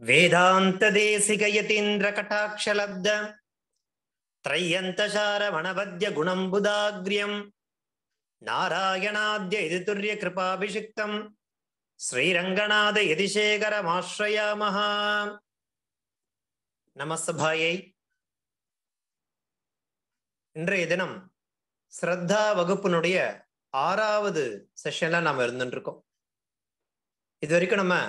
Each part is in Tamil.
वेदान्तदेशिकयतीन्द्रकटाक्षलब्ध त्रय्यन्तशारमणवद्यगुणम्बुदाग्र्यम् नारायणाद्य इति तुर्यकृपाभिषिक्तम् श्रीरङ्गनाथ यदिशेखरमाश्रयामः நமசபாயை இன்றைய தினம் ஸ்ரத்தா வகுப்பினுடைய ஆறாவது செஷன்ல நாம இருந்துட்டு இருக்கோம் இது வரைக்கும் நம்ம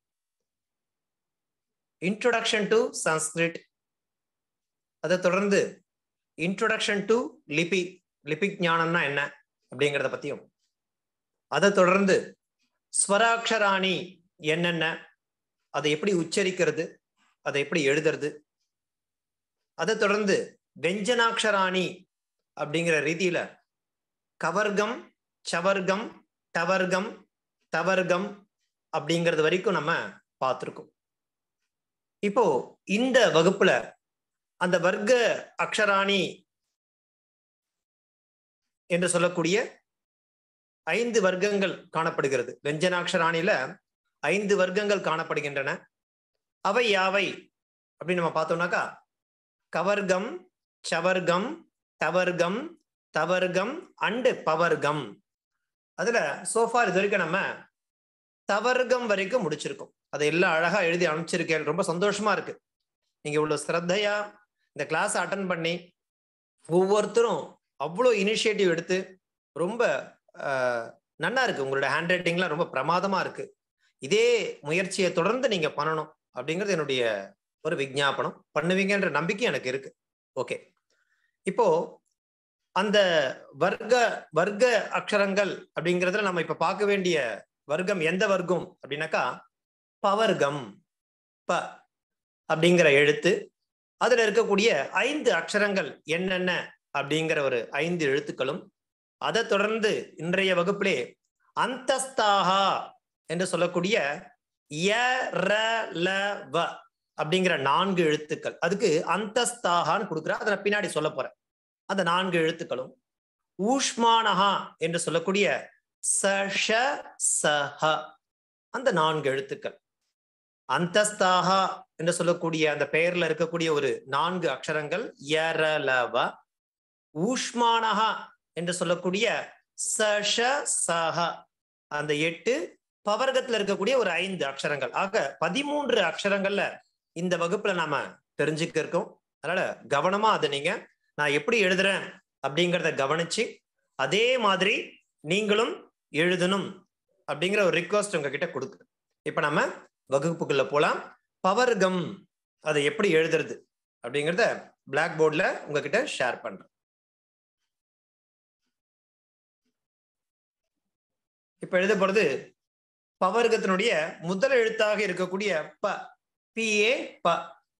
இன்ட்ரோடக்ஷன் டு சன்ஸ்கிரிட் அதை தொடர்ந்து இன்ட்ரோடக்ஷன் டு லிபி லிபிக் ஞானம்னா என்ன அப்படிங்கிறத பத்தியும் அதை தொடர்ந்து ஸ்வராட்சராணி என்னென்ன அதை எப்படி உச்சரிக்கிறது அதை எப்படி எழுதுறது அதை தொடர்ந்து வெஞ்சனாட்சராணி அப்படிங்கிற ரீதியில கவர்க்கம் சவர்க்கம் டவர்க்கம் தவர்க்கம் அப்படிங்கிறது வரைக்கும் நம்ம பார்த்துருக்கோம் இப்போ இந்த வகுப்புல அந்த வர்க்க அக்ஷராணி என்று சொல்லக்கூடிய ஐந்து வர்க்கங்கள் காணப்படுகிறது வெஞ்சனாட்சராணியில ஐந்து வர்க்கங்கள் காணப்படுகின்றன அவை யாவை அப்படின்னு நம்ம பார்த்தோம்னாக்கா கவர்க்கம் சவர்க்கம் தவர்க்கம் தவர்க்கம் அண்டு பவர்க்கம் அதுல சோஃபார் இது வரைக்கும் நம்ம தவர்க்கம் வரைக்கும் முடிச்சிருக்கோம் அதை எல்லாம் அழகா எழுதி அனுப்பிச்சிருக்கேன் ரொம்ப சந்தோஷமா இருக்கு நீங்க இவ்வளவு ஸ்ரத்தையா இந்த கிளாஸ் அட்டன் பண்ணி ஒவ்வொருத்தரும் அவ்வளோ இனிஷியேட்டிவ் எடுத்து ரொம்ப நல்லா இருக்கு உங்களோட ஹேண்ட் ரைட்டிங்லாம் ரொம்ப பிரமாதமா இருக்கு இதே முயற்சியை தொடர்ந்து நீங்க பண்ணணும் அப்படிங்கிறது என்னுடைய ஒரு விஜாபனம் பண்ணுவீங்கன்ற நம்பிக்கை எனக்கு இருக்கு ஓகே இப்போ அந்த வர்க்க வர்க்க அக்ஷரங்கள் அப்படிங்கிறதுல நம்ம இப்ப பார்க்க வேண்டிய வர்க்கம் எந்த வர்க்கம் அப்படின்னாக்கா பவர்க்கம் ப அப்படிங்கிற எழுத்து அதுல இருக்கக்கூடிய ஐந்து அக்ஷரங்கள் என்னென்ன அப்படிங்கிற ஒரு ஐந்து எழுத்துக்களும் அதை தொடர்ந்து இன்றைய வகுப்பிலே அந்தஸ்தாகா என்று சொல்லக்கூடிய வ அப்படிங்கிற நான்கு எழுத்துக்கள் அதுக்கு அந்தஸ்தாகான்னு கொடுக்குற அதை நான் பின்னாடி சொல்ல போறேன் அந்த நான்கு எழுத்துக்களும் ஊஷ்மானஹா என்று சொல்லக்கூடிய சஷ சஹ அந்த நான்கு எழுத்துக்கள் அந்தஸ்தாகா என்று சொல்லக்கூடிய அந்த பெயர்ல இருக்கக்கூடிய ஒரு நான்கு அக்ஷரங்கள் யரலவ ஊஷ்மானஹா என்று சொல்லக்கூடிய சஷ சஹ அந்த எட்டு பவர்க்கத்துல இருக்கக்கூடிய ஒரு ஐந்து அக்ஷரங்கள் ஆக பதிமூன்று அக்ஷரங்கள்ல இந்த வகுப்புல நாம தெரிஞ்சுக்க இருக்கோம் அதனால கவனமா அதை நீங்க நான் எப்படி எழுதுறேன் அப்படிங்கிறத கவனிச்சு அதே மாதிரி நீங்களும் எழுதணும் அப்படிங்கிற ஒரு ரிக்வஸ்ட் உங்ககிட்ட கொடுக்கு இப்ப நம்ம வகுப்புக்குள்ள போலாம் பவர்கம் அதை எப்படி எழுதுறது அப்படிங்கிறத பிளாக் போர்ட்ல உங்ககிட்ட ஷேர் பண்றேன் இப்ப எழுத போறது பவர்க்கத்தினுடைய முதல் எழுத்தாக இருக்கக்கூடிய ப பி ஏ ப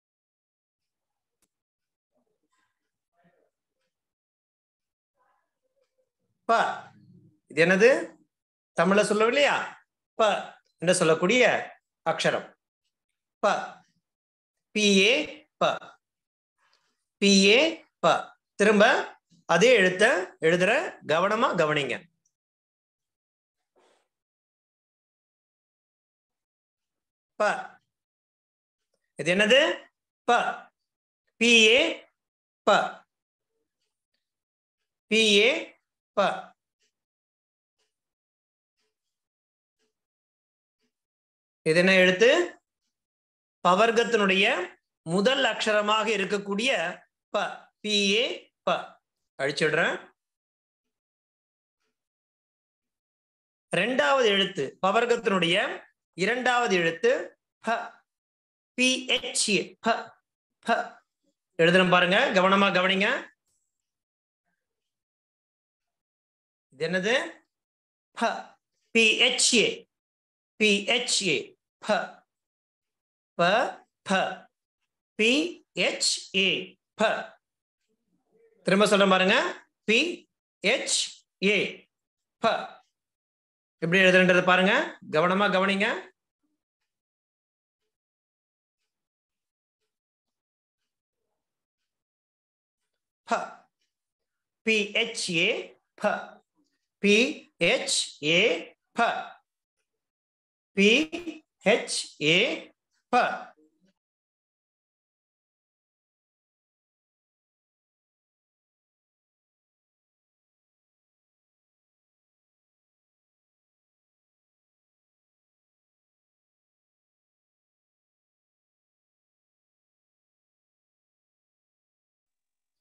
ப இது என்னது தமிழ்ல சொல்லவும் இல்லையா ப என்று சொல்லக்கூடிய அக்ஷரம் ப பி ஏ ப பி ஏ ப திரும்ப அதே எழுத்த எழுதுற கவனமா கவனிங்க ப இது என்னது ப பிஏ ப பிஏ ப இது என்ன எழுத்து பவர்க்கத்தினுடைய முதல் அக்ஷரமாக இருக்கக்கூடிய ப பிஏ ப அழிச்சிடுறேன் ரெண்டாவது எழுத்து பவர்க்கத்தினுடைய இரண்டாவது எழுத்து ப பிஹெச் ப ப எழுதுறோம் பாருங்க கவனமா கவனிங்க இது என்னது ப பிஹெச்ஏ பிஹெச்ஏ ப ப ப பிஹெச்ஏ ப திரும்ப சொல்ற பாருங்க பி ஹெச் ஏ ப எப்படி எழுதுன்றது பாருங்க கவனமா கவனிங்க ப பி ஹெச் ஏ ப பி ஹெச் ஏ ப பி ஹெச் ஏ ப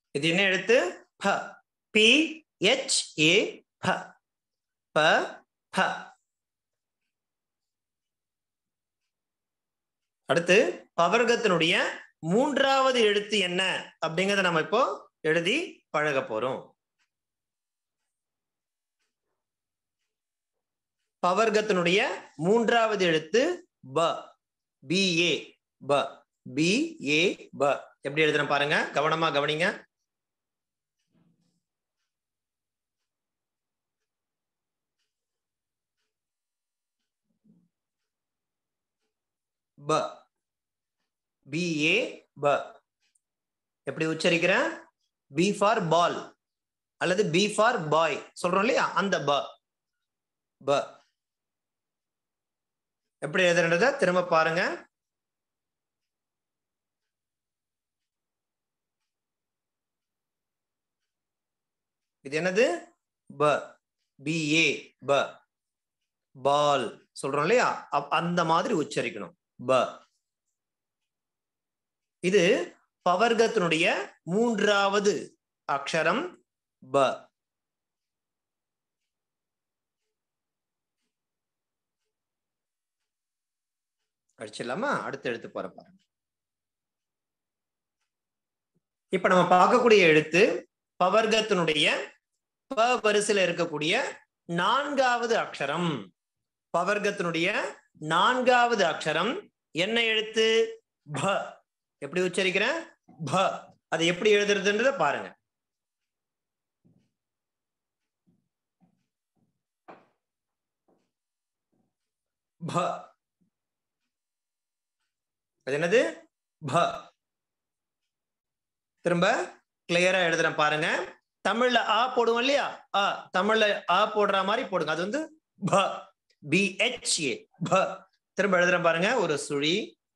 இது என்ன எழுத்து ப பி எச் ஏ ப ப ப அடுத்து பவர்க்கத்தினுடைய மூன்றாவது எழுத்து என்ன அப்படிங்கறத நம்ம இப்போ எழுதி பழக போறோம் பவர்க்கத்தினுடைய மூன்றாவது எழுத்து ப பி ஏ ப பி ஏ ப எப்படி எழுதுறேன் பாருங்க கவனமா கவனிங்க ப பி ஏ ப எப்படி உச்சரிக்கிறேன் பி ஃபார் பால் அல்லது பி ஃபார் பாய் சொல்றோம் இல்லையா அந்த ப ப எப்படி எழுதுறத திரும்ப பாருங்க இது என்னது ப பி ஏ ப பால் சொல்றோம் இல்லையா அப்- அந்த மாதிரி உச்சரிக்கணும் ப இது பவர்க்கத்தினுடைய மூன்றாவது அக்ஷரம் ப அடிச்சிடலாமா அடுத்து எழுத்து போற பாருங்க இப்ப நம்ம பார்க்கக்கூடிய எழுத்து பவர்க்கத்தினுடைய ப வரிசையில இருக்கக்கூடிய நான்காவது அக்ஷரம் பவர்க்கத்தினுடைய நான்காவது அக்ஷரம் என்ன எழுத்து ப எப்படி உச்சரிக்கிறேன் ப அது எப்படி எழுதுறதுன்றத பாருங்க ப அது என்னது ப திரும்ப கிளியரா எழுதுறேன் பாருங்க தமிழ்ல ஆ போடுவோம் இல்லையா ஆ தமிழ்ல ஆ போடுற மாதிரி போடுங்க அது வந்து ப பி ஹெச் ஏ ப திரும்ப எழுதுறேன் பாருங்க ஒரு சுழி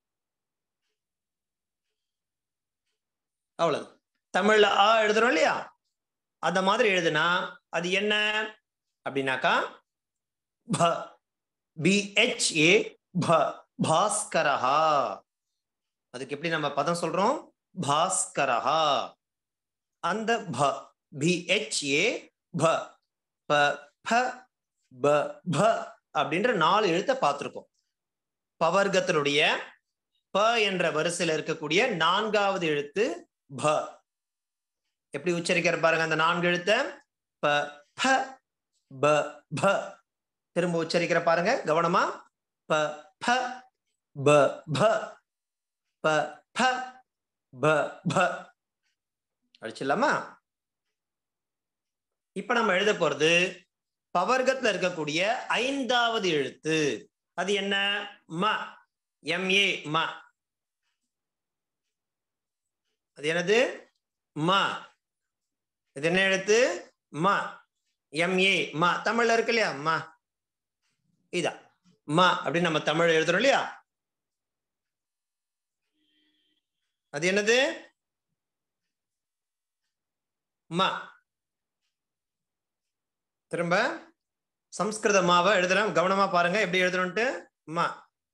அவ்வளவு தமிழ்ல ஆ எழுதுறோம் இல்லையா அந்த மாதிரி எழுதுனா அது என்ன அப்படின்னாக்கா ப பி ஹெச் ஏ ப பாஸ்கரஹா அதுக்கு எப்படி நம்ம பதம் சொல்றோம் பாஸ்கரஹா அந்த ப பி ஹெச் ஏ ப ப ப ப ப அப்படின்ற நாலு எழுத்தை பார்த்திருக்கோம் பவர்க்கத்தினுடைய ப என்ற வரிசையில இருக்கக்கூடிய நான்காவது எழுத்து ப எப்படி உச்சரிக்கிற பாருங்க அந்த நான்கு எழுத்த ப ப ப ப திரும்ப உச்சரிக்கிற பாருங்க கவனமா ப ப ப ப ப ப ப ப அடிச்சிடலாமா இப்ப நம்ம எழுத போறது பவர்க்கத்துல இருக்கக்கூடிய ஐந்தாவது எழுத்து அது என்ன ம எம் ஏ ம அது என்னது ம இது என்ன எழுத்து ம எம் ஏ ம தமிழ்ல இருக்கு இல்லையா ம இதா ம அப்படின்னு நம்ம தமிழ் எழுதுறோம் இல்லையா அது என்னது ம திரும்ப சம்ஸ்கிருத மாவை எழுதுறேன் கவனமா பாருங்க எப்படி எழுதுறோம்ட்டு ம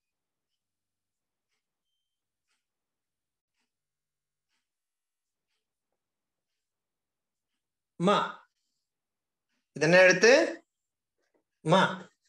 ம இது என்ன எழுத்து ம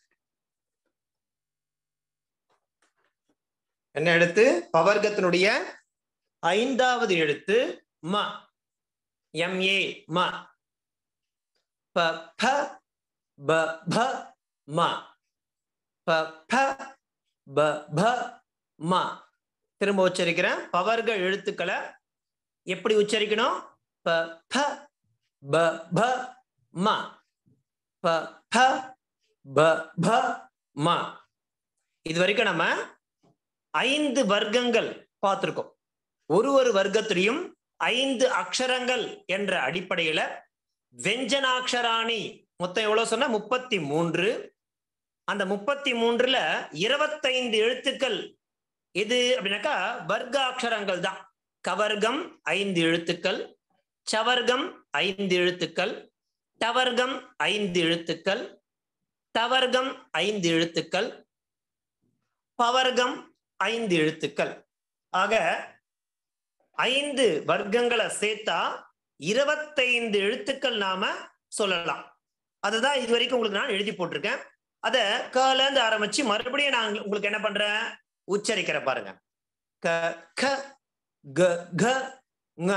என்ன எழுத்து பவர்க்கத்தினுடைய ஐந்தாவது எழுத்து ம எம் ஏ ம ப ப ப ப ம ப ப ப ப ம திரும்ப உச்சரிக்கிறேன் பவர்க எழுத்துக்களை எப்படி உச்சரிக்கணும் ப ப ப ப ம ப ப ப ப ம இது வரைக்கும் நம்ம ஐந்து வர்க்கங்கள் பார்த்திருக்கோம் ஒரு ஒரு வர்க்கத்திலையும் ஐந்து அக்ஷரங்கள் என்ற அடிப்படையில வெஞ்சனாட்சராணி மொத்தம் எவ்வளவு சொன்னா முப்பத்தி மூன்று அந்த முப்பத்தி மூன்றுல இருபத்தைந்து எழுத்துக்கள் எது அப்படின்னாக்கா வர்க்க அக்ஷரங்கள் தான் கவர்க்கம் ஐந்து எழுத்துக்கள் சவர்க்கம் ஐந்து எழுத்துக்கள் டவர்க்கம் ஐந்து எழுத்துக்கள் தவர்க்கம் ஐந்து எழுத்துக்கள் பவர்க்கம் ஐந்து எழுத்துக்கள் ஆக ஐந்து வர்க்கங்களை சேர்த்தா இருபத்தைந்து எழுத்துக்கள் நாம சொல்லலாம் அதுதான் இது வரைக்கும் உங்களுக்கு நான் எழுதி போட்டிருக்கேன் அத கல இருந்து ஆரம்பிச்சு மறுபடியும் நான் உங்களுக்கு என்ன பண்றேன் உச்சரிக்கிற பாருங்க க க க க ங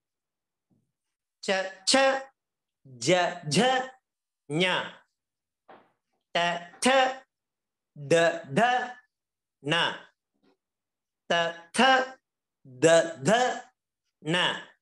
ச ச ஜ ஜ ஞ ட ட ட ட ந த த த த ந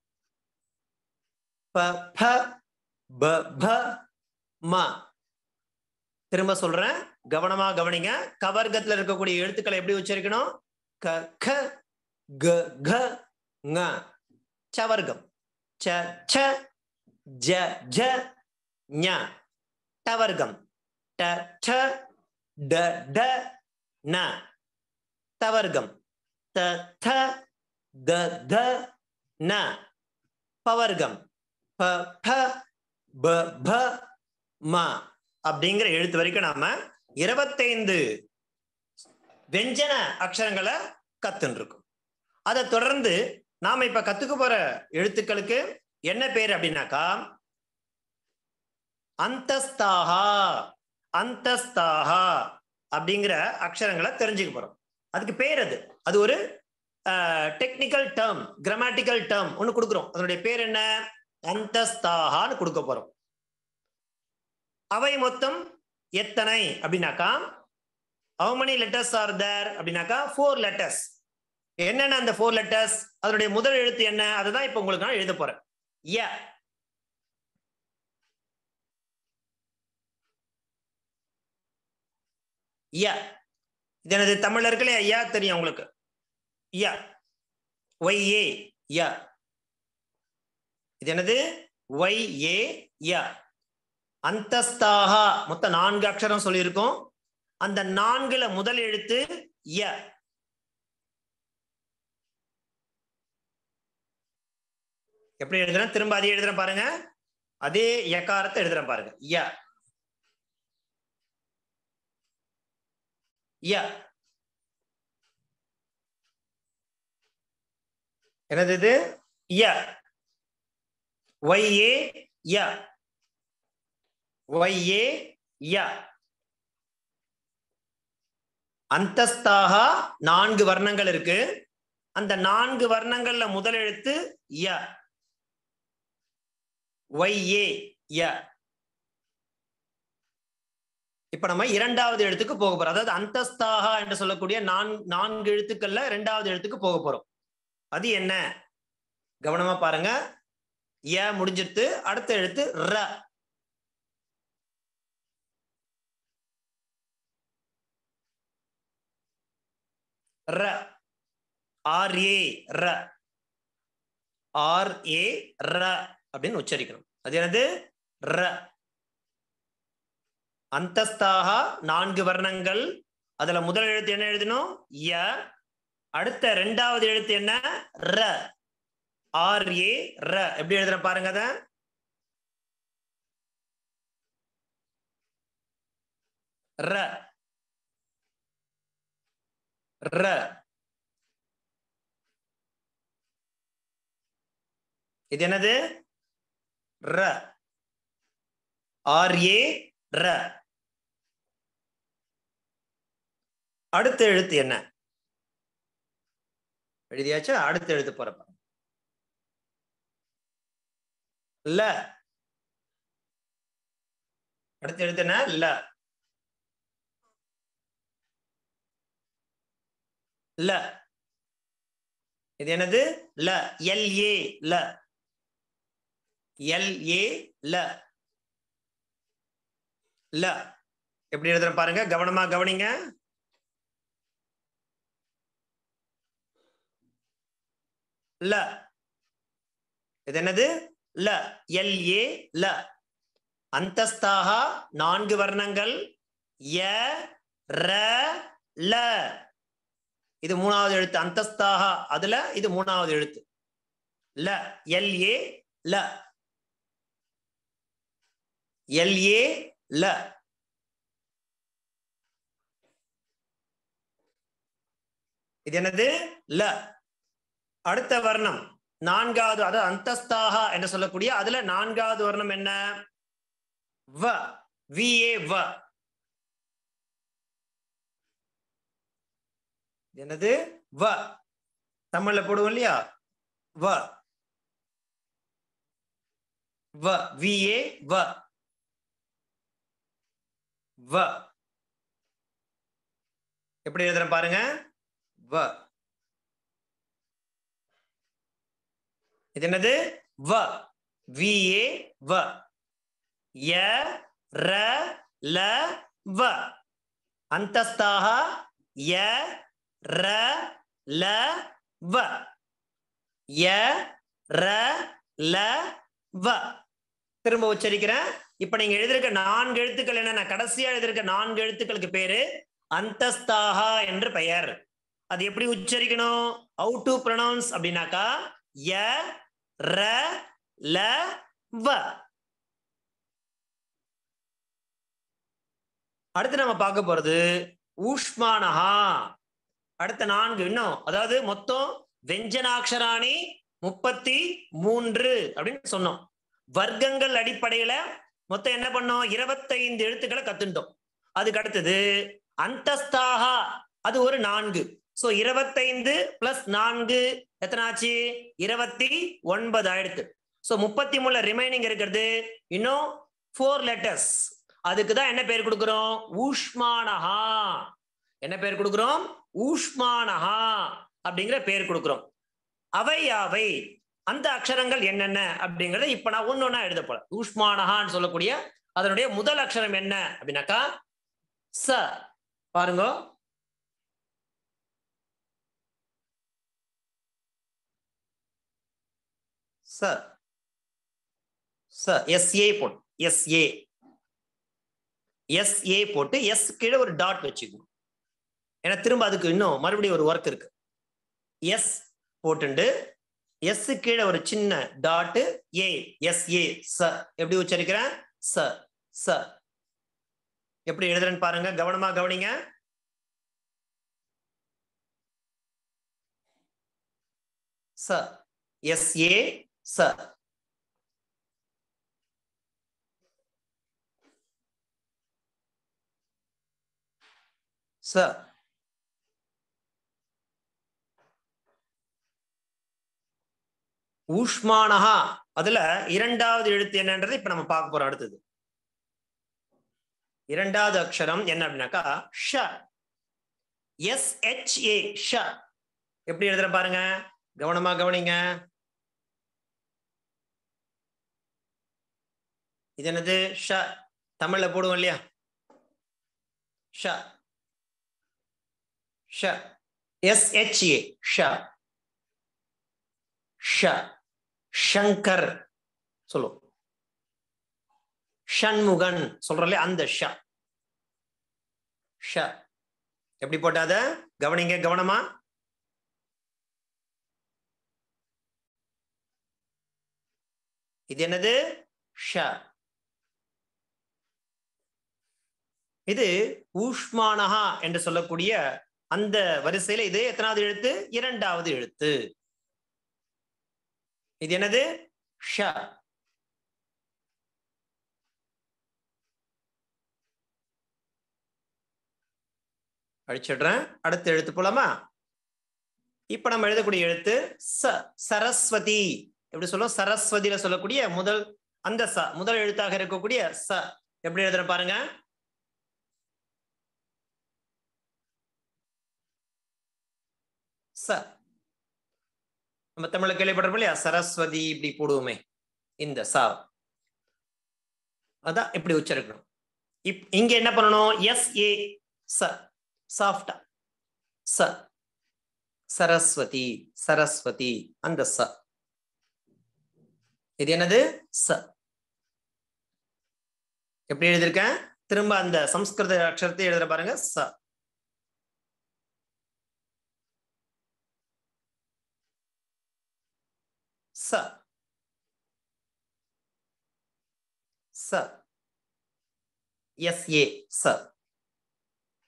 ப ப ப ப ம திரும்ப சொல்றேன் கவனமா கவனிங்க கவர்க்கத்துல இருக்கக்கூடிய எழுத்துக்களை எப்படி உச்சரிக்கணும் க க க க ங சவர்க்கம் ச ச ஜ ஜ ஞ டவர்க்கம் ட ட ட ட ந தவர்க்கம் த த த த ந பவர்க்கம் ப ப ப ப ம அப்படிங்கிற எழுத்து வரைக்கும் நாம இருபத்தைந்து வெஞ்சன அக்ஷரங்களை கத்துன்னு இருக்கோம் அதை தொடர்ந்து நாம இப்ப கத்துக்க போற எழுத்துக்களுக்கு என்ன பேர் அப்படின்னாக்கா அந்தஸ்தாகா அந்தஸ்தாகா அப்படிங்கிற அக்ஷரங்களை தெரிஞ்சுக்க போறோம் அதுக்கு பேர் அது அது ஒரு டெக்னிக்கல் டேர்ம் கிராமட்டிக்கல் டேர்ம் ஒன்று கொடுக்குறோம் அதனுடைய பேர் என்ன அந்தஸ்தாகான்னு கொடுக்க போறோம் அவை மொத்தம் எத்தனை அப்படின்னாக்கா how many letters are there அப்படின்னாக்கா ஃபோர் லெட்டர்ஸ் என்னென்ன அந்த ஃபோர் லெட்டர்ஸ் அதனுடைய முதல் எழுத்து என்ன அதுதான் இப்ப உங்களுக்கு நான் எழுத போறேன் ய ய இது எனது தமிழ்ல இருக்கலையா யா தெரியும் உங்களுக்கு ய ஒய் ஏ ய இது என்னது ஒய் ஏ ய அந்தஸ்தாகா மொத்தம் நான்கு அக்ஷரம் சொல்லியிருக்கோம் அந்த நான்குல முதல் எழுத்து ய எப்படி எழுதுறேன் திரும்ப அதே எழுதுறேன் பாருங்க அதே யக்காரத்தை எழுதுறேன் பாருங்க ய ய என்னது இது ய ஒய் ஏ ய ஒய் ஏ ய அந்தஸ்தாக நான்கு வர்ணங்கள் இருக்கு அந்த நான்கு வர்ணங்கள்ல முதல் எழுத்து ய ஒய் ஏ ய இப்ப நம்ம இரண்டாவது எழுத்துக்கு போக போறோம் அதாவது அந்தஸ்தாக என்று சொல்லக்கூடிய நான் நான்கு எழுத்துக்கள்ல இரண்டாவது எழுத்துக்கு போக போறோம் அது என்ன கவனமா பாருங்க ய முடிஞ்சிருத்து அடுத்த எழுத்து ர ர ஆர் ஏ ர ஆர் ஏ ர அப்படின்னு உச்சரிக்கணும் அது என்னது ர அந்தஸ்தாக நான்கு வர்ணங்கள் அதுல முதல் எழுத்து என்ன எழுதணும் ய அடுத்த ரெண்டாவது எழுத்து என்ன ர ஆர் ஏ ர எப்படி எழுதுற பாருங்க அத ர ர இது என்னது ர ஆர் ஏ ர அடுத்த எழுத்து என்ன எழுதியாச்சா அடுத்த எழுத்து போறப்ப ல அடுத்த எழுத்து என்ன ல ல இது என்னது ல எல் ஏ ல எல் ஏ ல ல எப்படி எழுதுற பாருங்க கவனமா கவனிங்க ல இது என்னது ல எல் ஏ ல அந்தஸ்தாக நான்கு வர்ணங்கள் ய ர ல இது மூணாவது எழுத்து அந்தஸ்தாக அதுல இது மூணாவது எழுத்து ல எல் ஏ ல எல் ஏ ல இது என்னது ல அடுத்த வர்ணம் நான்காவது அதாவது அந்தஸ்தாக என்று சொல்லக்கூடிய அதுல நான்காவது வர்ணம் என்ன வ வி ஏ வ என்னது வ தமிழ்ல போடுவோம் இல்லையா வ வ வி ஏ வ வ எப்படி எழுதுறேன் பாருங்க வ இது என்னது வ வி ஏ வ ய ர ல வ அந்தஸ்தாக ய ர ல வ ய ர ல வ திரும்ப உச்சரிக்கிறேன் இப்ப நீங்க எழுதிருக்க நான்கு எழுத்துக்கள் என்னென்ன கடைசியா எழுதிருக்க நான்கு எழுத்துக்களுக்கு பேரு அந்தஸ்தாகா என்று பெயர் அது எப்படி உச்சரிக்கணும் ஹவு டு ப்ரொனவுன்ஸ் அப்படின்னாக்கா ய ர ல வ அடுத்து நம்ம பார்க்க போறது ஊஷ்மானஹா அடுத்த நான்கு இன்னும் அதாவது மொத்தம் வெஞ்சனாட்சராணி முப்பத்தி மூன்று அப்படின்னு சொன்னோம் வர்க்கங்கள் அடிப்படையில மொத்தம் என்ன பண்ணோம் இருபத்தைந்து எழுத்துக்களை கத்துட்டோம் அதுக்கு அடுத்தது அந்தஸ்தாகா அது ஒரு நான்கு சோ இருபத்தைந்து பிளஸ் நான்கு எத்தனை ஆச்சு இருபத்தி ஒன்பது ஆயிடுத்து சோ முப்பத்தி மூணுல ரிமைனிங் இருக்கிறது இன்னும் ஃபோர் லெட்டர்ஸ் அதுக்கு தான் என்ன பேர் கொடுக்கிறோம் ஊஷ்மானஹா என்ன பேர் கொடுக்கிறோம் ஊஷ்மானஹா அப்படிங்கிற பேர் கொடுக்கிறோம் அவை யாவை அந்த அக்ஷரங்கள் என்னென்ன அப்படிங்கறத இப்ப நான் ஒன்னு ஒன்னா எழுத போறேன் ஊஷ்மானஹான்னு சொல்லக்கூடிய அதனுடைய முதல் அக்ஷரம் என்ன அப்படின்னாக்கா ச பாருங்க ச ச எஸ் ஏ போட்டு எஸ் ஏ எஸ் ஏ போட்டு எஸ் கீழே ஒரு டாட் வச்சுக்கணும் ஏன்னா திரும்ப அதுக்கு இன்னும் மறுபடியும் ஒரு ஒர்க் இருக்கு எஸ் போட்டுண்டு எஸ் கீழே ஒரு சின்ன டாட் ஏ எஸ் ஏ ச எப்படி உச்சரிக்கிறேன் ச ச எப்படி எழுதுறேன்னு பாருங்க கவனமா கவனிங்க ச எஸ் ஏ ச ச ஊஷ்மானஹா அதுல இரண்டாவது எழுத்து என்னன்றது இப்ப நம்ம பார்க்க போறோம் அடுத்தது இரண்டாவது அக்ஷரம் என்ன அப்படின்னாக்கா ஷ எஸ் ஹெச் ஏ ஷ எப்படி எழுதுற பாருங்க கவனமா கவனிங்க இது என்னது ஷ தமிழ்ல போடுவோம் இல்லையா ஷ ஷ எஸ் ஹெச் ஏ ஷ ஷ ஷங்கர் சொல்லுவோம் ஷண்முகன் சொல்றோம்ல அந்த ஷ ஷ எப்படி போட்டாத கவனிங்க கவனமா இது என்னது ஷ இது ஊஷ்மானஹா என்று சொல்லக்கூடிய அந்த வரிசையில இது எத்தனாவது எழுத்து இரண்டாவது எழுத்து இது என்னது ஷ அழிச்சிடுறேன் அடுத்த எழுத்து போலாமா இப்ப நம்ம எழுதக்கூடிய எழுத்து ச சரஸ்வதி எப்படி சொல்லுவோம் சரஸ்வதியில சொல்லக்கூடிய முதல் அந்த ச முதல் எழுத்தாக இருக்கக்கூடிய ச எப்படி எழுதுற பாருங்க ச நம்ம தமிழ்ல கேள்விப்பட்டிருப்போம் இல்லையா சரஸ்வதி இப்படி போடுவோமே இந்த சா அதான் இப்படி உச்சரிக்கணும் இப் இங்க என்ன பண்ணணும் எஸ் ஏ ச சாஃப்டா ச சரஸ்வதி சரஸ்வதி அந்த ச இது என்னது ச எப்படி எழுதியிருக்கேன் திரும்ப அந்த சம்ஸ்கிருத அக்ஷரத்தை எழுதுற பாருங்க ச ச ச எஸ் ஏ ச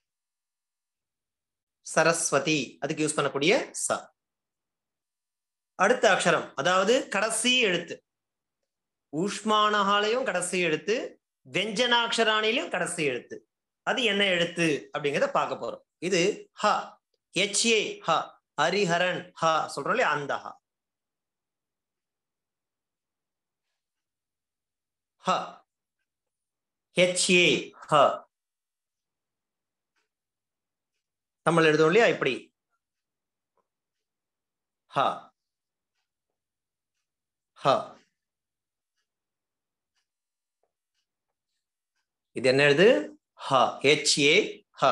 சரஸ்வதி அதுக்கு யூஸ் பண்ணக்கூடிய ச அடுத்த அக்ஷரம் அதாவது கடைசி எழுத்து ஊஷ்மானஹாலையும் கடைசி எழுத்து வெஞ்சனாட்சராணிலையும் கடைசி எழுத்து அது என்ன எழுத்து அப்படிங்கிறத பார்க்க போறோம் இது ஹ ஹெச்ஏ ஹ ஹரிஹரன் ஹ சொல்றோம் இல்லையா அந்த ஹ ஹ ஹெச்ஏ ஹ தமிழ் எழுதும் இல்லையா இப்படி ஹ ஹ இது என்ன எழுது ஹ ஹெச்ஏ ஹ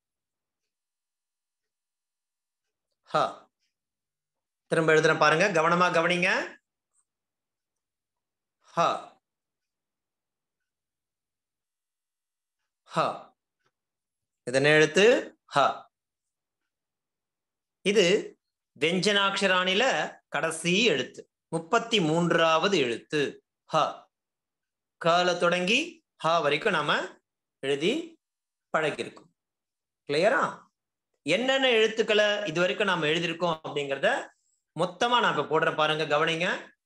ஹ திரும்ப எழுதுறேன் பாருங்க கவனமா கவனிங்க ஹ ஹ இது என்ன எழுத்து ஹ இது வெஞ்சனாட்சராணில கடைசி எழுத்து முப்பத்தி மூன்றாவது எழுத்து ஹ கால தொடங்கி ஹா வரைக்கும் நாம எழுதி பழகிருக்கோம் கிளியரா என்னென்ன எழுத்துக்களை இது வரைக்கும் நாம எழுதியிருக்கோம் அப்படிங்கிறத மொத்தமா நான் இப்ப போடுறேன் பாருங்க கவனிங்க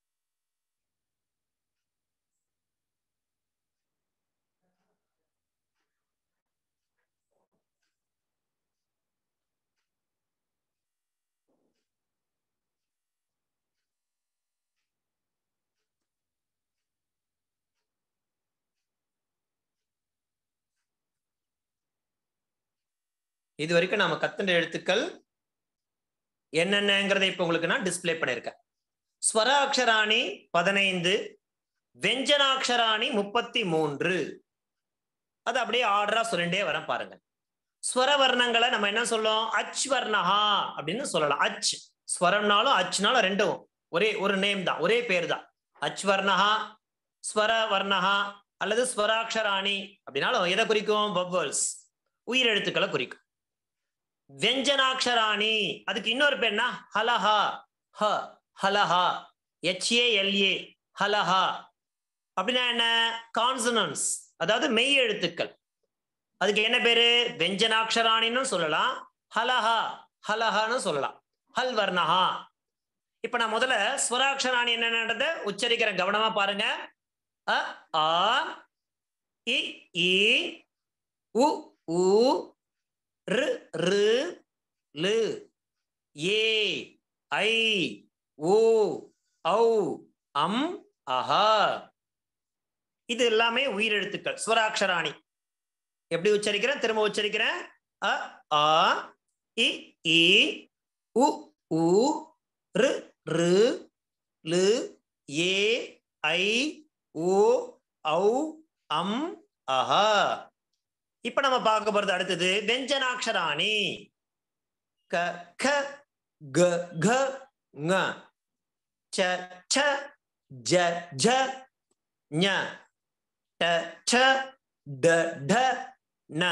இது வரைக்கும் நாம கத்துன்ற எழுத்துக்கள் என்னென்னங்கிறத இப்ப உங்களுக்கு நான் டிஸ்பிளே பண்ணிருக்கேன் ஸ்வராட்சராணி பதினைந்து வெஞ்சனாட்சராணி முப்பத்தி மூன்று அது அப்படியே ஆர்டரா சொல்லிட்டே வரேன் பாருங்க ஸ்வர வர்ணங்களை நம்ம என்ன சொல்லுவோம் அச் வர்ணஹா அப்படின்னு சொல்லலாம் அச் ஸ்வரம்னாலும் அச்னாலும் ரெண்டும் ஒரே ஒரு நேம் தான் ஒரே பேர் தான் அச் வர்ணஹா ஸ்வர வர்ணஹா அல்லது ஸ்வராட்சராணி அப்படின்னாலும் எதை குறிக்கும் பவ்வல்ஸ் உயிரெழுத்துக்களை குறிக்கும் வெஞ்சனாட்சராணி அதுக்கு இன்னொரு பேர்னா ஹலஹா ஹ ஹலஹா எச்ஏஎல்ஏ ஹலஹா அப்படின்னா என்ன கான்சனன்ஸ் அதாவது மெய் எழுத்துக்கள் அதுக்கு என்ன பேரு வெஞ்சனாட்சராணின்னு சொல்லலாம் ஹலஹா ஹலஹான்னு சொல்லலாம் ஹல் வர்ணஹா இப்ப நான் முதல்ல ஸ்வராட்சராணி என்னன்றத உச்சரிக்கிறேன் கவனமா பாருங்க அ ஆ இ ஈ உ உ ரு ரு லு ஏ ஐ ஓ ஔ அம் அஹா இது எல்லாமே உயிரெழுத்துக்கள் ஸ்வராட்சராணி எப்படி உச்சரிக்கிறேன் திரும்ப உச்சரிக்கிறேன் அ ஆ இ ஈ உ உ ரு ரு லு ஏ ஐ ஓ ஔ அம் அஹா இப்ப நம்ம பார்க்க போறது அடுத்தது வெஞ்சனாட்சராணி க க க க ங ச ச ஜ ஜ ஞ ட ட ட ட ந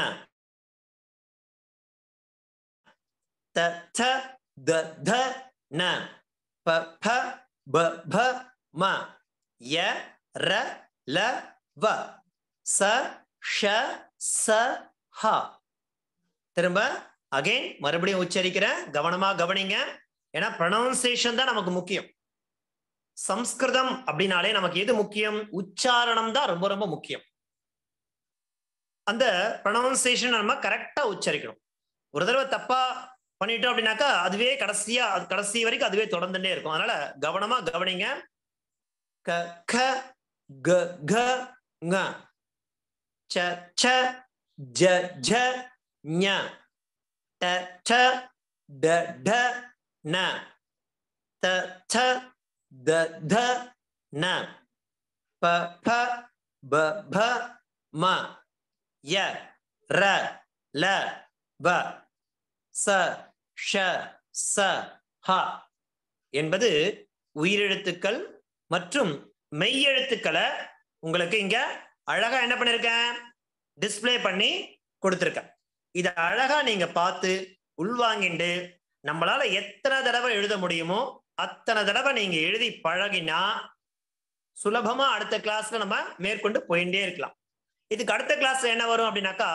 த த த த ந ப ப ப ப ம ய ர ல வ ச ஷ ச ஹ திரும்ப அகைன் மறுபடியும் உச்சரிக்கிறேன் கவனமா கவனிங்க ஏன்னா ப்ரொனவுன்சியேஷன் தான் நமக்கு முக்கியம் சம்ஸ்கிருதம் அப்படின்னாலே நமக்கு எது முக்கியம் உச்சாரணம் தான் ரொம்ப ரொம்ப முக்கியம் அந்த ப்ரொனவுன்சியேஷன் நம்ம கரெக்டா உச்சரிக்கணும் ஒரு தடவை தப்பா பண்ணிட்டோம் அப்படின்னாக்கா அதுவே கடைசியா அது கடைசி வரைக்கும் அதுவே தொடர்ந்துட்டே இருக்கும் அதனால கவனமா கவனிங்க க க க க ங ச ச ஜ ஜ ஞ ட ட ட ட ந த த த த ந ப ப ப ப ம ய ர ல வ ச ஷ ச ஹ என்பது உயிரெழுத்துக்கள் மற்றும் மெய்யெழுத்துக்களை உங்களுக்கு இங்க அழகா என்ன பண்ணிருக்கேன் டிஸ்பிளே பண்ணி கொடுத்துருக்கேன் இத அழகா நீங்க பார்த்து உள்வாங்கிண்டு நம்மளால எத்தனை தடவை எழுத முடியுமோ அத்தனை தடவை நீங்க எழுதி பழகினா சுலபமா அடுத்த கிளாஸ்ல நம்ம மேற்கொண்டு போயிட்டே இருக்கலாம் இதுக்கு அடுத்த கிளாஸ்ல என்ன வரும் அப்படின்னாக்கா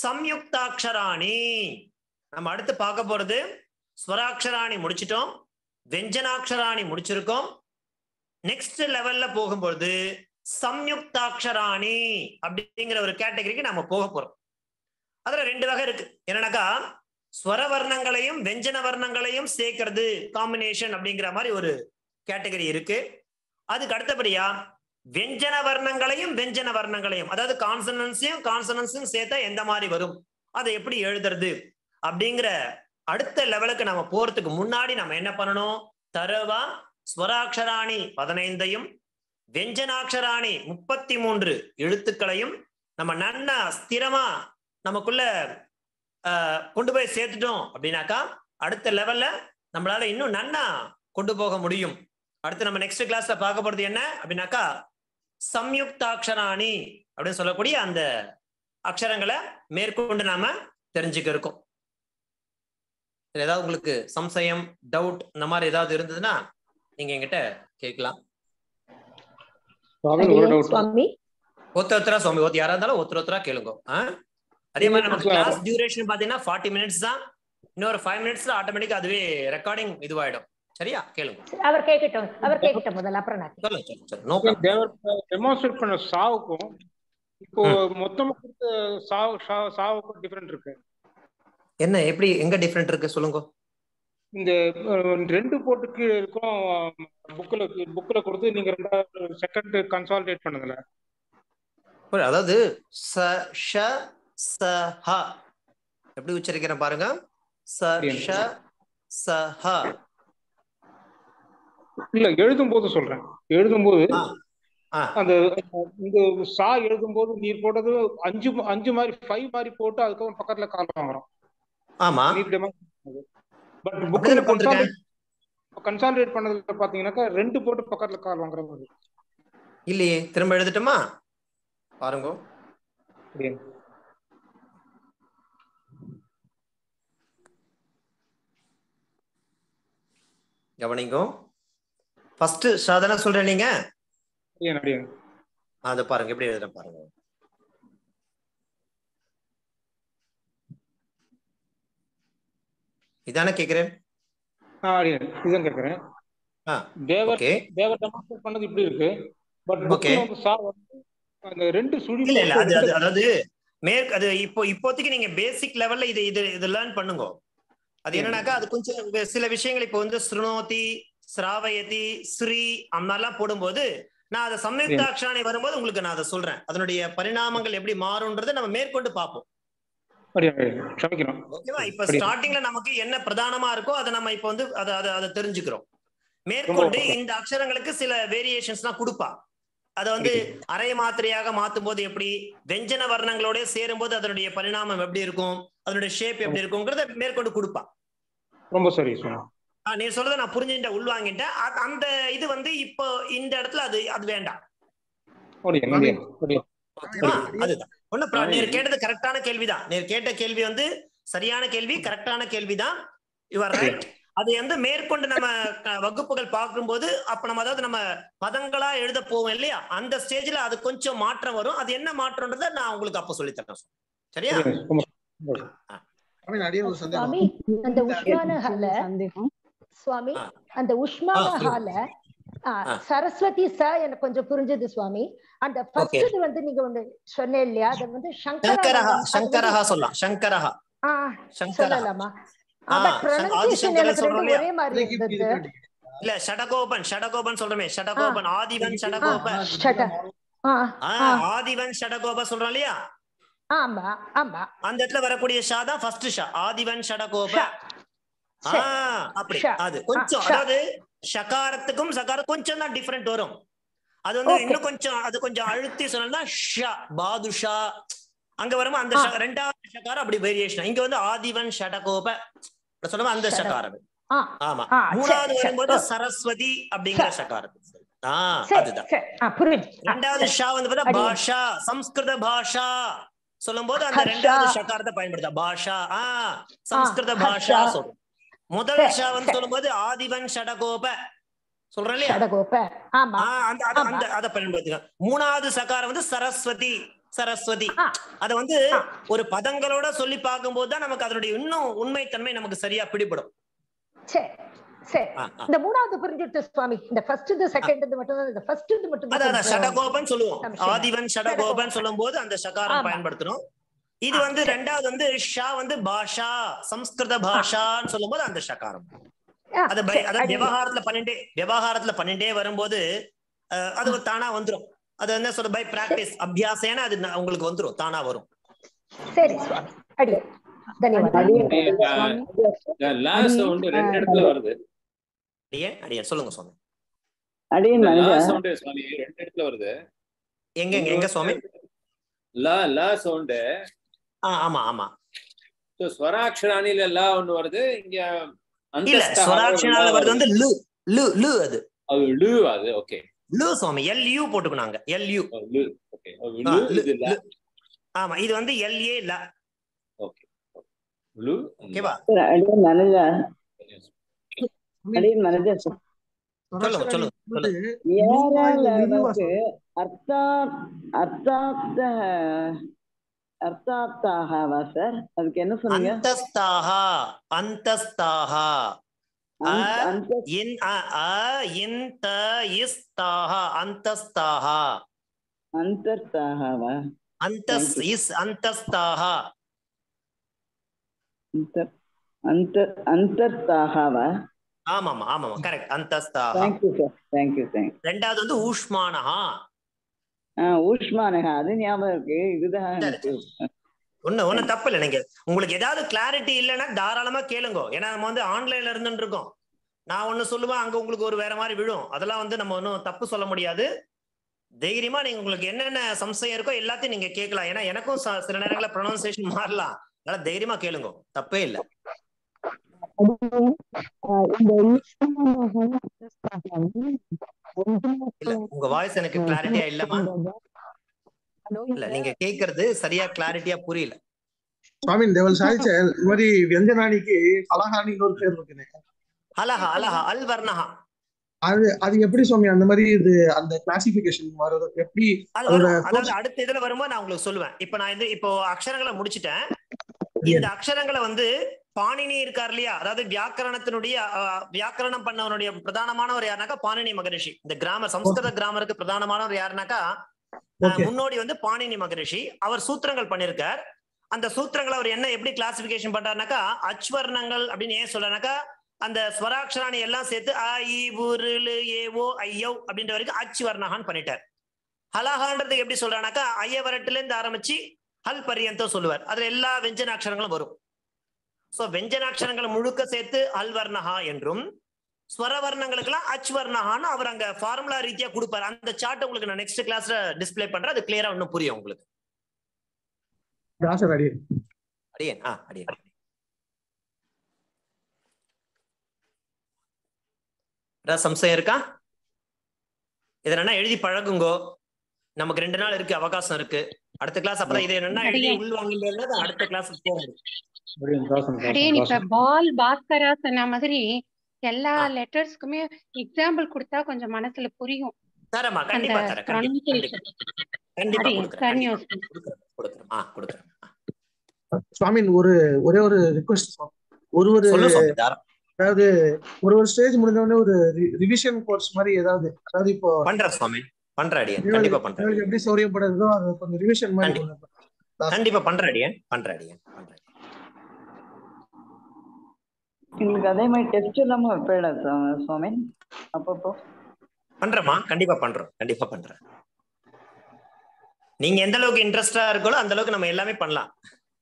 சம்யுக்தாட்சராணி நம்ம அடுத்து பார்க்க போறது ஸ்வராட்சராணி முடிச்சிட்டோம் வெஞ்சனாட்சராணி முடிச்சிருக்கோம் நெக்ஸ்ட் லெவல்ல போகும்பொழுது சம்யுக்தாட்சராணி அப்படிங்கிற ஒரு கேட்டகரிக்கு நம்ம போக போறோம் அதுல ரெண்டு வகை இருக்கு என்னன்னாக்கா ஸ்வர வர்ணங்களையும் வெஞ்சன வர்ணங்களையும் சேர்க்கிறது காம்பினேஷன் அப்படிங்கிற மாதிரி ஒரு கேட்டகரி இருக்கு அதுக்கு அடுத்தபடியா வெஞ்சன வர்ணங்களையும் வெஞ்சன வர்ணங்களையும் அதாவது கான்சனன்ஸையும் கான்சனன்ஸையும் சேர்த்தா எந்த மாதிரி வரும் அதை எப்படி எழுதுறது அப்படிங்கிற அடுத்த லெவலுக்கு நம்ம போறதுக்கு முன்னாடி நம்ம என்ன பண்ணணும் தரவா ஸ்வராட்சராணி பதினைந்தையும் வெஞ்சனாட்சராணி முப்பத்தி மூன்று எழுத்துக்களையும் நம்ம நன்னா ஸ்திரமா நமக்குள்ள ஆஹ், கொண்டு போய் சேர்த்துட்டோம் அப்படின்னாக்கா அடுத்த லெவல்ல நம்மளால இன்னும் நன்னா கொண்டு போக முடியும் அடுத்து நம்ம நெக்ஸ்ட் கிளாஸ்ல பார்க்க போறது என்ன அப்படின்னாக்கா சம்யுக்தாட்சராணி அப்படின்னு சொல்லக்கூடிய அந்த அக்ஷரங்களை மேற்கொண்டு நாம தெரிஞ்சுக்க இருக்கோம் இதுல ஏதாவது உங்களுக்கு சம்சயம் டவுட் இந்த மாதிரி ஏதாவது இருந்ததுன்னா நீங்க என்கிட்ட கேட்கலாம் சுவாமி ஒரு டவுட் சுவாமி ஒருத்தர் ஒருத்தரா சுவாமி ஒருத்தர் யாரா இருந்தாலும் ஒருத்தர் ஒருத்தரா கேளுங்க ஆ? அதே மாதிரி நமக்கு இல்ல, கிளாஸ் டியூரேஷன் பாத்தீங்கன்னா ஃபார்ட்டி மினிட்ஸ் தான் இன்னொரு ஃபைவ் மினிட்ஸ்ல ஆட்டோமேட்டிக்கா அதுவே ரெக்கார்டிங் இதுவாயிடும் சரியா கேளுங்க அவர் கேட்கட்டும் அவர் கேட்கட்டும் முதல்ல அப்புறம் நான் சொல்லுங்க சொல்லுங்க சொல்லுங்க நோ ப்ராப்ளம் தேவர் டெமான்ஸ்ட்ரேட் பண்ண சாவுக்கும் இப்போ மொத்தமா கொடுத்த சாவு சா- சாவுக்கும் டிஃபரெண்ட் இருக்கு என்ன எப்படி எங்க டிஃபரெண்ட் இருக்கு சொல்லுங்க இந்த அஹ், ரெண்டு போட்டுக்கு இருக்கும் புக்ல புக்ல கொடுத்து நீங்க ரெண்டாவது செகண்ட் கன்சாலிடேட் பண்ணதுல புரியுது. அதாவது ச ஷ ச ஹ எப்படி உச்சரிக்கிறேன் பாருங்க ச ஷ ச ஹ இல்ல எழுதும் போது சொல்றேன் எழுதும் போது ஆ, ஆ. அந்த இந்த சா எழுதும் போது நீர் போட்டது அஞ்சு அஞ்சு மாதிரி ஃபைவ் மாதிரி போட்டு அதுக்கப்புறம் பக்கத்துல கால் வாங்குறோம் ஆமா நீர் பட் அப்படிதானே புக்ல போட்டிருக்கேன். கன்சாலிடேட் பண்ணதுல பாத்தீங்கன்னாக்கா ரெண்டு போட்டு பக்கத்துல கால் வாங்குற மாதிரி இல்லையே திரும்ப எழுதட்டுமா பாருங்க அப்படியே. கவனிங்கோ ஃபர்ஸ்ட் சாதனை சொல்றேன் நீங்க அப்படியே, அப்படியே. அதை பாருங்க எப்படி எழுதுறேன் பாருங்க இதானே கேக்குறேன் ஆ, அப்படியே. இதுதான் கேக்குறேன் ஆ, தேவர் ஓகே தேவர் டெமான்ஸ்ட்ரேட் பண்ணது இப்படி இருக்கு பட் Okay. புக்ல வந்து சா வந்து அந்த ரெண்டு சுழி இல்ல இல்ல அது அது அதாவது மேற்கு அது இப்போ இப்போதைக்கு நீங்க பேசிக் லெவல்ல இது இது இது லேர்ன் பண்ணுங்க அது என்னன்னாக்கா அது கொஞ்சம் வே- சில விஷயங்கள் இப்போ வந்து ஸ்ருணோதி ஸ்ராவயதி ஸ்ரீ அந்த மாதிரிலாம் போடும்போது நான் அதை சம்யுக்தாட்சராணி வரும்போது உங்களுக்கு நான் அதை சொல்றேன் அதனுடைய பரிணாமங்கள் எப்படி மாறும்ன்றதை நம்ம மேற்கொண்டு பார்ப்போம் அப்படியே, அப்படியே. க்ஷமிக்கிறோம் ஓகேவா இப்ப அப்படி. ஸ்டார்டிங்ல நமக்கு என்ன பிரதானமா இருக்கோ அதை நம்ம இப்ப வந்து அதை அதை அதை தெரிஞ்சுக்கிறோம் மேற்கொண்டு ரொம்ப இந்த அக்ஷரங்களுக்கு சில வேரியேஷன்ஸ்லாம் கொடுப்பா அதை வந்து அரை மாத்திரையாக மாத்தும் போது எப்படி வெஞ்சன வர்ணங்களோட சேரும்போது அதனுடைய பரிணாமம் எப்படி இருக்கும் அதனுடைய ஷேப் எப்படி இருக்கும்ங்கிறத மேற்கொண்டு கொடுப்பா ரொம்ப சரி சொன்னா ஆஹ் நீ சொல்றத நான் புரிஞ்சுட்டேன் உள்வாங்கிட்டேன் அ- அந்த இது வந்து இப்போ இந்த இடத்துல அது அது வேண்டாம் அப்படியே, அப்படியே, அப்படியே. ஓகேவா அதுதான் ஒண்ணு ப்ரா- நீர் கேட்டது கரெக்டான கேள்விதான் நீர் கேட்ட கேள்வி வந்து சரியான கேள்வி கரெக்டான கேள்விதான் யுவர் ரைட் அது வந்து மேற்கொண்டு நம்ம க- வகுப்புகள் பார்க்கும்போது அப்ப நம்ம அதாவது நம்ம பதங்களா எழுத போவோம் இல்லையா அந்த ஸ்டேஜ்ல அது கொஞ்சம் மாற்றம் வரும் அது என்ன மாற்றம்ன்றத நான் உங்களுக்கு அப்ப சொல்லி தரேன் சரியா ரொம்ப ரொம்ப சுவாமி அடியே ஒரு சந்தேகம் சுவாமி அந்த உஷ்மான ஹால சந்தேகம் சுவாமி ஆ. அந்த உஷ்மான ஆ, சொல்லுங்க. ஹால ஆ, ஆ. சரஸ்வதி ச எனக்கு கொஞ்சம் புரிஞ்சது சுவாமி அந்த Okay. ஃபர்ஸ்ட் வந்து நீங்க ஒண்ணு சொன்னேன் இல்லையா அது வந்து சங்கரஹா சங்கரா சங்கரஹா சொல்லலாம் சங்கரஹா ஆ சங்கரஹா சொல்லலாமா ஆ, பட் சங்க- ப்ரொனன்சியேஷன் ஆதிசங்கரன் எனக்கு சொல்றோம் ரெண்டு இல்லையா? ஒரே மாதிரி அதுக்கு இப்படி இருந்தது இருக்காட்டி. இல்ல ஷடகோபன் ஷடகோபன் சொல்றோமே ஷடகோபன் ஆதிவன் ஷடகோபன் ஷட ஆ ஆ, ஆ. ஆதிவன் ஷடகோப சொல்றோம் இல்லையா ஆமா ஆமா அந்த இடத்துல வரக்கூடிய ஷா தான் ஃபர்ஸ்ட் ஷா ஆதிவன் ஷடகோப ஷ. ஆ, சரி. அப்படி ஷ. அது கொஞ்சம் ஆ, ஷ. அதாவது ஷகாரத்துக்கும் சகாரம் கொஞ்சம் தான் டிஃபரெண்ட் வரும் அது வந்து Okay. இன்னும் கொஞ்சம் அது கொஞ்சம் அழுத்தி சொன்னா ஷா பாதுஷா அங்க வரும்போது அந்த ஆ. ஷ- ரெண்டாவது ஷகாரம் அப்படி வேரியேஷன் இங்க வந்து ஆதிவன் ஷடகோப சொல்லுவோம் அந்த ஷட- ஷகாரம் ஆ ஆமா ஆ, சரி, மூணாவது சரி. வரும்போது ஓ. சரஸ்வதி அப்படிங்கிற சரி. ஷகாரம் ஆ சரி அதுதான் சரி ஆ புரியுது ஆ, ரெண்டாவது சரி. ஷா வந்து பார்த்தா அடியே. பாஷா சம்ஸ்கிருத பாஷா சொல்லும்போது அந்த ஹர்ஷா. ரெண்டாவது ஷகாரத்தை பயன்படுத்த பாஷா ஆ சம்ஸ்கிருத ஆ, பாஷா ஹர்ஷா. சொல்றோம் முதல் சரி, ஷா வந்து சரி. சொல்லும்போது ஆதிவன் ஷடகோப சொல்றேன் இல்லையா ஷடகோப ஆமா ஆ, அந்த அது- ஆமா. அந்த அதை பயன்படுத்துங்க மூணாவது சகாரம் வந்து சரஸ்வதி சரஸ்வதி ஆ. அத வந்து ஆ. ஒரு பதங்களோட சொல்லி பார்க்கும்போது தான் நமக்கு அதனுடைய இன்னும் உண்மைத்தன்மை நமக்கு சரியா பிடிபடும் சரி சரி ஆ, ஆ. இந்த மூணாவது புரிஞ்சுட்டு சுவாமி இந்த ஃபர்ஸ்ட் இது செகண்ட் இது மட்டும் தான் இந்த ஃபர்ஸ்ட் இது மட்டும் அதான் அதான் ஷடகோபன் சொல்லுவோம் சம்சயம். ஆதிவன் ஷடகோபன் சொல்லும் போது அந்த ஷகாரம் ஆமா. பயன்படுத்தணும் இது ஆ, வந்து சரி. ரெண்டாவது வந்து ஷா வந்து பாஷா சம்ஸ்கிருத பாஷான்னு சொல்லும் போது அந்த ஷகாரம் அது பை- அதாவது விவகாரத்துல பன்னெண்டே விவகாரத்துல பன்னெண்டே வரும்போது அஹ், அது ஒரு தானா வந்துரும் அது என்ன சொல்ற பை பிராக்டிஸ் அபியாசேன அது ந- உங்களுக்கு வந்துரும் தானா வரும் சரி சுவாமி அடி தன்யவாதம் லா சவுண்ட் ரெண்டு இடத்துல வருது அடியே அடியே சொல்லுங்க சுவாமி அடியன் லா மனிதா சவுண்ட் சுவாமி ரெண்டு இடத்துல வருது எங்க எங்க எங்க சுவாமி லா லா சவுண்ட் ஆ ஆமா ஆமா ஸ்வராட்சராணில லா ஒண்ணு வருது இங்க இல்ல அந்தஸ்தா ஸ்வராட்சனால லா வருது வந்து லு லு லு அது அது லு அது ஓகே லு சுவாமி எல் யூ போட்டுக்கணாங்க எல் யூ லு ஓகே ஆ, லு லு, இது லா லு. ஆமா இது வந்து எல் ஏ ல ஓகே லு ஓகேவா சரி, அடியன் மனிதா அடியன் மனிதா சொல்லுங்க, சொல்லுங்க, வந்து ஏராளவுக்கு அர்த்தா அர்த்தாத்த அர்த்தாத்தாகவா சார் அதுக்கு என்ன சொன்னீங்க அந்தஸ்தாஹா அந்தஸ்தாஹா அந்த- அந்த இன் அ அ இன் த இஸ்தாஹா அந்தஸ்தாஹா அந்தர்த்தாகவா அந்தஸ் Thank இஸ் அந்தஸ்தாஹா அந்தர் அந்தர் அந்தர்த்தாகவா ஆமாமா ஆமாமா கரெக்ட் அந்தஸ்தாஹா தேங்க்யூ சார் தேங்க்யூ தேங்க்யூ ரெண்டாவது வந்து ஊஷ்மானஹா ஆ ஊஷ்மானகா அது ஞாபகம் இருக்கு இதுதான் எனக்கு ஒண்ணு ஒண்ணு தப்பு இல்லை நீங்க உங்களுக்கு ஏதாவது கிளாரிட்டி இல்லைன்னா தாராளமா கேளுங்க ஏன்னா நம்ம வந்து ஆன்லைன்ல இருந்துட்டு இருக்கோம் நான் ஒண்ணு சொல்லுவேன் அங்க உங்களுக்கு ஒரு வேற மாதிரி விழும் அதெல்லாம் வந்து நம்ம ஒன்றும் தப்பு சொல்ல முடியாது தைரியமா நீங்க உங்களுக்கு என்னென்ன சம்சயம் இருக்கோ எல்லாத்தையும் நீங்க கேட்கலாம் ஏன்னா எனக்கும் ச- சில நேரங்களில் ப்ரொனவுன்சியேஷன் மாறலாம் அதனால தைரியமா கேளுங்க தப்பே இல்லை இல்ல உங்க வாய்ஸ் எனக்கு கிளாரிட்டியா இல்லமா இல்ல நீங்க கேக்குறது சரியா கிளாரிட்டியா புரியல சுவாமி தேவல் சாதிச்ச இந்த மாதிரி வியஞ்சனானிக்கு அலஹானின்னு ஒரு பேர் இருக்குன்னு அலஹா அலஹா அல் வர்ணஹா அது அது எப்படி சுவாமி அந்த மாதிரி இது அந்த கிளாசிபிகேஷன் வருது எப்படி அது அதோட வரும் அதாவது அடுத்த இதுல வரும்போது நான் உங்களுக்கு சொல்லுவேன் இப்ப நான் இது இப்போ அக்ஷரங்களை முடிச்சிட்டேன் இந்த அக்ஷரங்களை வந்து பாணினி இருக்கார் இல்லையா அதாவது வியாக்கரணத்தினுடைய அஹ், வியாக்கரணம் பண்ணவனுடைய பிரதானமானவர் யாருனாக்கா பாணினி மகரிஷி இந்த கிராமர் சம்ஸ்கிருத கிராமருக்கு பிரதானமானவர் யாருனாக்கா அஹ், Okay. முன்னோடி வந்து பாணினி மகரிஷி அவர் சூத்திரங்கள் பண்ணிருக்கார் அந்த சூத்திரங்களை அவர் என்ன எப்படி கிளாசிபிகேஷன் பண்றாருனாக்கா அச்வர்ணங்கள் அப்படின்னு ஏன் சொல்றாருனாக்கா அந்த ஸ்வராட்சராணி எல்லாம் சேர்த்து அ இ உரு ஏ ஓ ஐயோ அப்படின்ற வரைக்கும் அச் வர்ணகான்னு பண்ணிட்டார் ஹலஹான்றது எப்படி சொல்றானாக்கா ஐயவரட்டுல இருந்து ஆரம்பிச்சு ஹல் பரியந்தம் சொல்லுவார் அதுல எல்லா வெஞ்சனாட்சரங்களும் வரும் சோ வெஞ்சனாட்சரங்களை முழுக்க சேர்த்து அல் வர்ணஹா என்றும் ஸ்வரவர்ணங்களுக்கெல்லாம் அச் வர்ணஹான்னு அவர் அங்க ஃபார்முலா ரீதியா கொடுப்பார் அந்த சார்ட் உங்களுக்கு நான் நெக்ஸ்ட் கிளாஸ்ல டிஸ்ப்ளே பண்றேன் அது கிளியரா இன்னும் புரியும் உங்களுக்கு தாசர் அடியன் அடியேன் ஆ அடியேன் ஏதாவது சம்சயம் இருக்கா இதை என்னன்னா எழுதி பழகுங்கோ நமக்கு ரெண்டு நாள் இருக்கு அவகாசம் இருக்கு அடுத்த கிளாஸ் அப்பதான் இது என்னன்னா எழுதி அடியேன். உள்வாங்கிட்டு அடுத்த கிளாஸ் போக முடியும் அடியன் தாசன் அடியேன் தாசன் இப்ப பால் பாஸ்கரா சொன்ன மாதிரி எல்லா லெட்டர்ஸ்க்குமே எக்ஸாம்பிள் கொடுத்தா கொஞ்சம் மனசுல புரியும் தரமா அந்த கண்டிப்பா தரேன் கண்டிப்பா pronunciation. கண்டிப்பா அடியேன் கொடுக்குறேன் கன்யூஸ் கொடுக்குறேன் கொடுக்குறேன் ஆ கொடுக்குறேன் சுவாமி ஒரு ஒரே ஒரு ரிக்வெஸ்ட் ஒரு ஒரு சொல்லு சுவாமி தாரா அதாவது ஒரு ஒரு ஸ்டேஜ் முடிஞ்ச உடனே ஒரு ரிவிஷன் கோர்ஸ் மாதிரி ஏதாவது அதாவது இப்போ பண்றேன் சுவாமி பண்றேன் அடியேன் கண்டிப்பா பண்றேன் உங்களுக்கு எப்படி சௌரியப்படுறதோ அது கொஞ்சம் ரிவிஷன் மாதிரி கண்டிப்பா. கொண்டு கண்டிப்பா பண்றேன் அடியேன் பண்றேன் அடியேன் பண்றேன் எங்களுக்கு அதே மாதிரி டெஸ்ட் இல்லாம வைப்பேடா சுவாமி அப்பப்போ பண்றேம்மா கண்டிப்பா பண்றோம் கண்டிப்பா பண்றேன் நீங்க எந்த அளவுக்கு இன்ட்ரெஸ்டா இருக்கோ அந்த அளவுக்கு நம்ம எல்லாமே பண்ணலாம்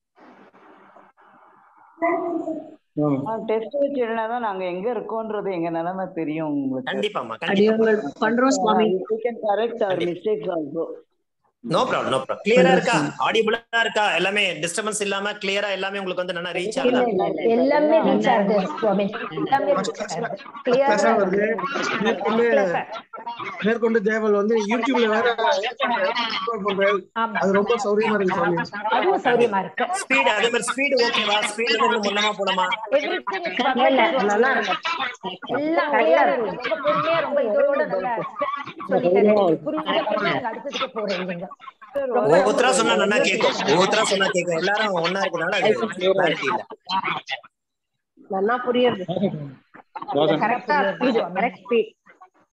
டெஸ்ட் வச்சு எழுதினாதான் நாங்க எங்க இருக்கோன்றது எங்க நிலைமை தெரியும் உங்களுக்கு கண்டிப்பாம்மா கண்டிப்பா அடியோங்கள் பண்றோம் சுவாமி கரெக்ட் அவர் கண்டிப்பா. Mistakes also no problem no problem கிளியரா இருக்கா ஆடியபிளா இருக்கா எல்லாமே டிஸ்டர்பன்ஸ் இல்லாம கிளியரா எல்லாமே உங்களுக்கு வந்து நல்லா ரீச் இல்ல ஆகுதா இல்ல எல்லாமே ரீச் ஆகுது சுவாமி எல்லாமே ரீச் ஆகுது கிளியரா Class ஆ வருது. மேற்கொண்டு மேற்கொண்டு தேவல் வந்து யூடியூப்ல வேற upload பண்றாரு ஆமா அது ரொம்ப சௌரியமா இருக்கு சுவாமி அதுவும் சௌரியமா இருக்கு ஸ்பீடு அதே மாதிரி ஸ்பீடு ஓகேவா ஸ்பீடு இன்னும் முன்னமா போலாமா எவ்ரிதிங் நல்லா எல்லாம் clear ஆ இருக்கு. ரொம்ப பொறுமையா ரொம்ப இதோட நல்லா சொல்லித்தரேன் புரியுத புரியுத நீங்க அடுத்ததுக்கு போறீங்க ரொம்ப ஒவ்வொருத்தரா சொன்னா நல்லா கேட்கும் ஒவ்வொருத்தரா சொன்னா கேட்கும் எல்லாரும் ஒன்னா இருக்கனால அது கிளாரிட்டி இல்ல நல்லா புரியுது வாசன் கரெக்டா ஸ்பீடு கரெக்ட் ஸ்பீட்